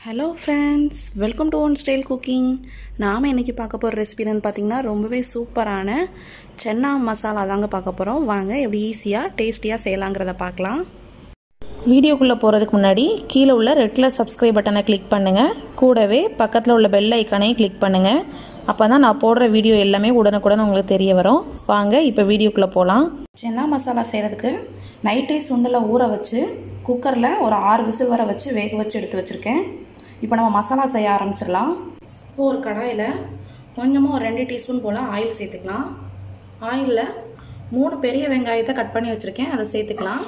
hello friends welcome to one style cooking நாம் இன்றைக்கி பார்க்க போகிற ரெசிபி என்னன்னு பார்த்தீங்கன்னா ரொம்பவே சூப்பரான சென்னா மசாலா தாங்க பார்க்க போகிறோம் வாங்க எப்படி ஈஸியாக டேஸ்டியாக செய்யலாங்கிறத பார்க்கலாம் வீடியோக்குள்ளே போகிறதுக்கு முன்னாடி கீழே உள்ள ரெட் கலர் சப்ஸ்கிரைப் பட்டனை கிளிக் பண்ணுங்கள் கூடவே பக்கத்தில் உள்ள பெல் ஐக்கானையும் கிளிக் பண்ணுங்கள் அப்போ தான் நான் போடுற வீடியோ எல்லாமே உடனுக்குடன் உங்களுக்கு தெரிய வரும் வாங்க இப்போ வீடியோக்குள்ளே போகலாம் சென்னா மசாலா செய்கிறதுக்கு நைட்டே சுண்டலை ஊற வச்சு குக்கரில் ஒரு ஆறு விசில் வர வச்சு வேக வச்சு எடுத்து வச்சுருக்கேன் இப்போ நம்ம மசாலா செய்ய ஆரம்பிச்சிடலாம் இப்போ ஒரு கடாயில் கொஞ்சமாக ஒரு ரெண்டு டீஸ்பூன் போல் ஆயில் சேர்த்துக்கலாம் ஆயிலில் மூணு பெரிய வெங்காயத்தை கட் பண்ணி வச்சுருக்கேன் அதை சேர்த்துக்கலாம்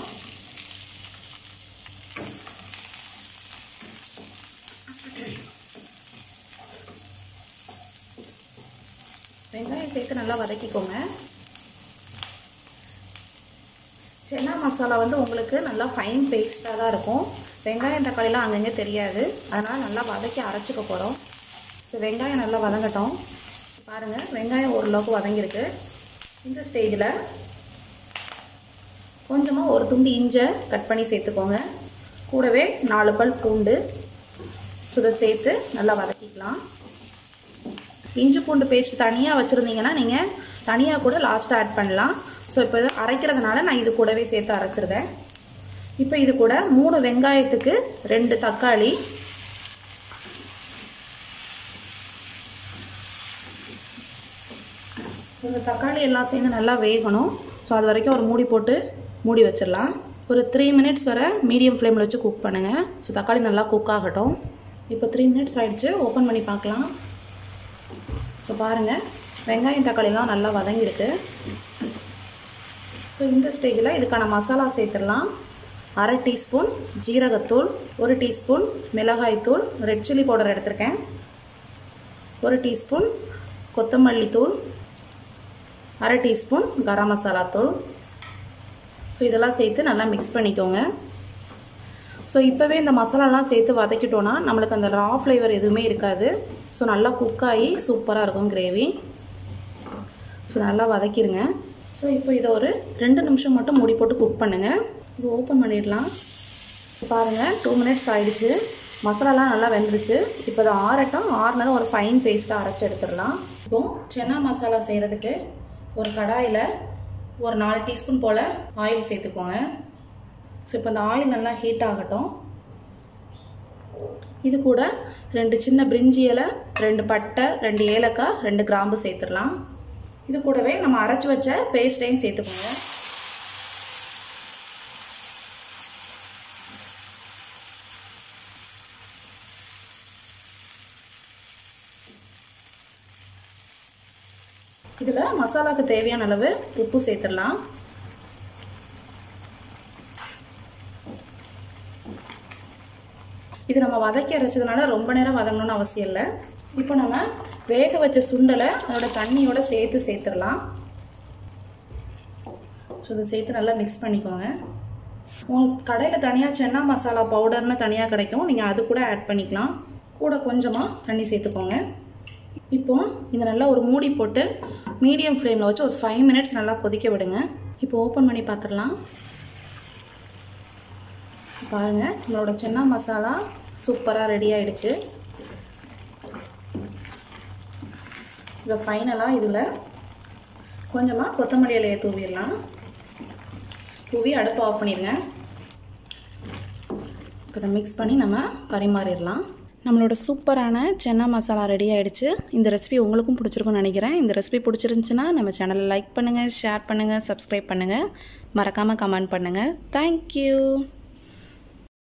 வெங்காயம் சேர்த்து நல்லா வதக்கிக்கோங்க சென்னா மசாலா வந்து உங்களுக்கு நல்லா ஃபைன் பேஸ்ட்டாக தான் இருக்கும் வெங்காயம் தக்காளிலாம் அங்கங்கே தெரியாது அதனால் நல்லா வதக்கி அரைச்சிக்க போகிறோம் ஸோ வெங்காயம் நல்லா வதங்கட்டும் பாருங்கள் வெங்காயம் ஓரளவுக்கு வதங்கியிருக்கு இந்த ஸ்டேஜில் கொஞ்சமாக ஒரு துண்டு இஞ்சை கட் பண்ணி சேர்த்துக்கோங்க கூடவே நாலு பல் பூண்டு ஸோ இதை சேர்த்து நல்லா வதக்கிக்கலாம் இஞ்சி பூண்டு பேஸ்ட் தனியாக வச்சுருந்தீங்கன்னா நீங்கள் தனியாக கூட லாஸ்ட்டாக ஆட் பண்ணலாம் ஸோ இப்போ இது அரைக்கிறதுனால நான் இது கூடவே சேர்த்து அரைச்சிருவேன் இப்போ இது கூட மூணு வெங்காயத்துக்கு ரெண்டு தக்காளி இந்த தக்காளி எல்லாம் சேர்ந்து நல்லா வேகணும் ஸோ அது வரைக்கும் ஒரு மூடி போட்டு மூடி வச்சிடலாம் ஒரு த்ரீ மினிட்ஸ் வரை மீடியம் ஃப்ளேமில் வச்சு குக் பண்ணுங்கள் ஸோ தக்காளி நல்லா குக் ஆகட்டும் இப்போ த்ரீ மினிட்ஸ் ஆகிடுச்சு ஓப்பன் பண்ணி பார்க்கலாம் ஸோ பாருங்கள் வெங்காயம் தக்காளிலாம் நல்லா வதங்கியிருக்கு ஸோ இந்த ஸ்டேஜில் இதுக்கான மசாலா சேர்த்துடலாம் அரை டீஸ்பூன் ஜீரகத்தூள் ஒரு டீஸ்பூன் மிளகாய்த்தூள் ரெட் சில்லி பவுடர் எடுத்திருக்கேன் ஒரு டீஸ்பூன் கொத்தமல்லி தூள் அரை டீஸ்பூன் கரம் மசாலா தூள் ஸோ இதெல்லாம் சேர்த்து நல்லா மிக்ஸ் பண்ணிக்கோங்க ஸோ இப்போவே இந்த மசாலாலாம் சேர்த்து வதக்கிட்டோன்னா நம்மளுக்கு அந்த ரா ஃப்ளேவர் எதுவுமே இருக்காது ஸோ நல்லா குக் ஆகி சூப்பராக இருக்கும் கிரேவி ஸோ நல்லா வதக்கிடுங்க ஸோ இப்போ இதை ஒரு ரெண்டு நிமிஷம் மட்டும் மூடி போட்டு குக் பண்ணுங்கள் இது ஓப்பன் பண்ணிடலாம் பாருங்கள் டூ மினிட்ஸ் ஆகிடுச்சு மசாலாலாம் நல்லா வெந்துருச்சு இப்போ இதை ஆறட்டும் ஆறுனதும் ஒரு ஃபைன் பேஸ்ட்டாக அரைச்சி எடுத்துடலாம் இப்போ சென்னா மசாலா செய்கிறதுக்கு ஒரு கடாயில் ஒரு நாலு டீஸ்பூன் போல் ஆயில் சேர்த்துக்கோங்க ஸோ இப்போ இந்த ஆயில் நல்லா ஹீட் ஆகட்டும் இது கூட ரெண்டு சின்ன பிரிஞ்சி இலை ரெண்டு பட்டை ரெண்டு ஏலக்காய் ரெண்டு கிராம்பு சேர்த்துடலாம் இது கூடவே நம்ம அரைச்சி வச்ச பேஸ்ட்டையும் சேர்த்துக்கோங்க இதில் மசாலாவுக்கு தேவையான அளவு உப்பு சேர்த்துடலாம் இது நம்ம வதக்கி அரைச்சதுனால ரொம்ப நேரம் வதங்கணும்னு அவசியம் இல்லை இப்போ நம்ம வேக வச்ச சுண்டலை அதோட தண்ணியோட சேர்த்து சேர்த்துடலாம் ஸோ இதை சேர்த்து நல்லா மிக்ஸ் பண்ணிக்கோங்க உங்களுக்கு கடையில் தனியாக சென்னா மசாலா பவுடர்னு தனியாக கிடைக்கும் நீங்கள் அது கூட ஆட் பண்ணிக்கலாம் கூட கொஞ்சமாக தண்ணி சேர்த்துக்கோங்க இப்போ இதை நல்லா ஒரு மூடி போட்டு மீடியம் ஃப்ளேமில் வச்சு ஒரு ஃபைவ் மினிட்ஸ் நல்லா கொதிக்க விடுங்க இப்போ ஓப்பன் பண்ணி பார்த்துடலாம் பாருங்கள் நம்மளோட சென்னா மசாலா சூப்பராக ரெடி ஆகிடுச்சு இப்போ ஃபைனலாக இதில் கொஞ்சமாக கொத்தமல்லி இலையை தூவிடலாம் தூவி அடுப்பை ஆஃப் பண்ணிடுங்க இப்போ இதை மிக்ஸ் பண்ணி நம்ம பரிமாறிடலாம் நம்மளோட சூப்பரான சென்னா மசாலா ரெடி ஆகிடுச்சு இந்த ரெசிபி உங்களுக்கும் பிடிச்சிருக்கும்னு நினைக்கிறேன் இந்த ரெசிபி பிடிச்சிருந்துச்சுன்னா நம்ம சேனலை லைக் பண்ணுங்கள் ஷேர் பண்ணுங்கள் சப்ஸ்கிரைப் பண்ணுங்கள் மறக்காமல் கமெண்ட் பண்ணுங்கள் தேங்க்யூ